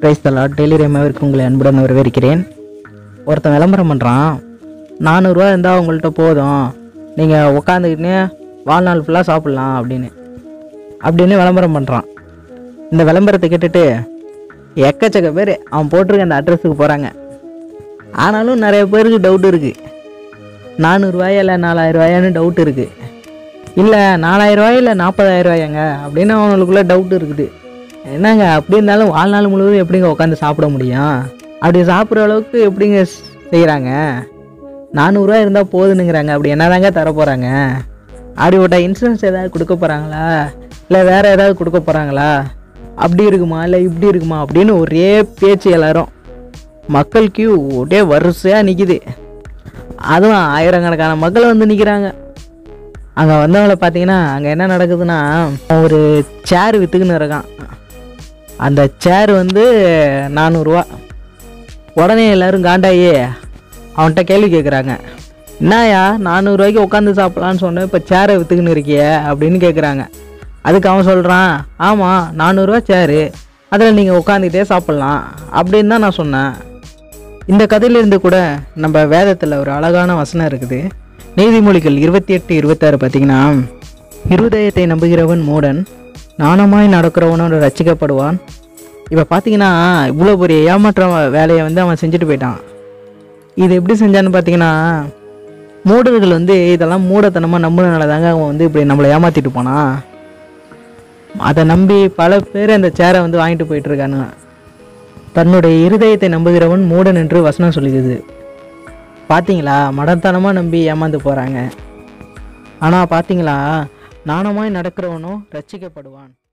price தலா டெய்லிரியமாவிற்கு உங்களை அன்புடன் வரவேற்கிறேன் ஒருத்தன் விளம்பரம் பண்ணுறான் நானூறுரூவா இருந்தால் உங்கள்கிட்ட போதும் நீங்கள் உட்காந்துக்கிட்டு வாழ்நாள் ஃபுல்லாக சாப்பிட்லாம் அப்படின்னு அப்படின்னு விளம்பரம் பண்ணுறான் இந்த விளம்பரத்தை கேட்டுட்டு எக்கச்சக்க பேர் அவன் போட்டிருக்க அந்த அட்ரஸுக்கு போகிறாங்க ஆனாலும் நிறைய பேருக்கு டவுட் இருக்குது நானூறுரூவாயா இல்லை நாலாயிரரூவாயான்னு டவுட் இருக்குது இல்லை நாலாயிரரூவாயா இல்லை நாற்பதாயிரரூவாயாங்க அப்படின்னு அவனுக்குள்ளே டவுட் இருக்குது என்னங்க அப்படி இருந்தாலும் வாழ்நாள் முழுவதும் எப்படிங்க உட்காந்து சாப்பிட முடியும் அப்படி சாப்பிட்ற அளவுக்கு எப்படிங்க செய்கிறாங்க நானூறுரூவா இருந்தால் போதுனுங்கிறாங்க அப்படி என்னதாங்க தர போகிறாங்க அப்படிப்பட்ட இன்சூரன்ஸ் ஏதாவது கொடுக்க போகிறாங்களா இல்லை வேறு ஏதாவது கொடுக்க போகிறாங்களா அப்படி இருக்குமா இல்லை இப்படி இருக்குமா அப்படின்னு ஒரே பேச்சு எல்லாரும் மக்கள் கியூ ஒரே வரிசையாக நிற்கிது அதுவும் ஆயிரக்கணக்கான மக்கள் வந்து நிற்கிறாங்க அங்கே வந்தவங்கள பார்த்தீங்கன்னா அங்கே என்ன நடக்குதுன்னா ஒரு சேர் விற்றுக்குன்னு இருக்கான் அந்த சேர் வந்து நானூறுரூவா உடனே எல்லாரும் காண்டாயி அவன்கிட்ட கேள்வி கேட்குறாங்க என்னயா நானூறுரூவாய்க்கு உட்காந்து சாப்பிட்லான்னு சொன்னேன் இப்போ சேரை விற்றுக்குன்னு இருக்கியே அப்படின்னு கேட்குறாங்க அதுக்கு அவன் சொல்கிறான் ஆமாம் நானூறுரூவா சேரு அதில் நீங்கள் உட்காந்துக்கிட்டே சாப்பிட்லாம் அப்படின்னு தான் நான் சொன்னேன் இந்த கதையிலிருந்து கூட நம்ம வேதத்தில் ஒரு அழகான வசனம் இருக்குது நீதிமொழிகள் இருபத்தி எட்டு இருபத்தாறு பார்த்தீங்கன்னா இருதயத்தை நம்புகிறவன் மூடன் நாணமாய் நடக்கிறவனோட ரசிக்கப்படுவான் இப்போ பார்த்தீங்கன்னா இவ்வளோ பெரிய ஏமாற்ற வேலையை வந்து அவன் செஞ்சுட்டு போயிட்டான் இது எப்படி செஞ்சான்னு பார்த்தீங்கன்னா மூடர்கள் வந்து இதெல்லாம் மூடத்தனமாக நம்பினால தாங்க அவன் வந்து இப்படி நம்மளை ஏமாற்றிட்டு போனான் அதை நம்பி பல பேர் அந்த சேரை வந்து வாங்கிட்டு போயிட்டு இருக்கானுங்க தன்னுடைய இருதயத்தை நம்புகிறவன் மூடன் என்று வசனம் சொல்லுகிறது பார்த்தீங்களா மடத்தனமாக நம்பி ஏமாந்து போகிறாங்க ஆனால் பார்த்தீங்களா நாணமாய் நடக்கிறவனும் ரட்சிக்கப்படுவான்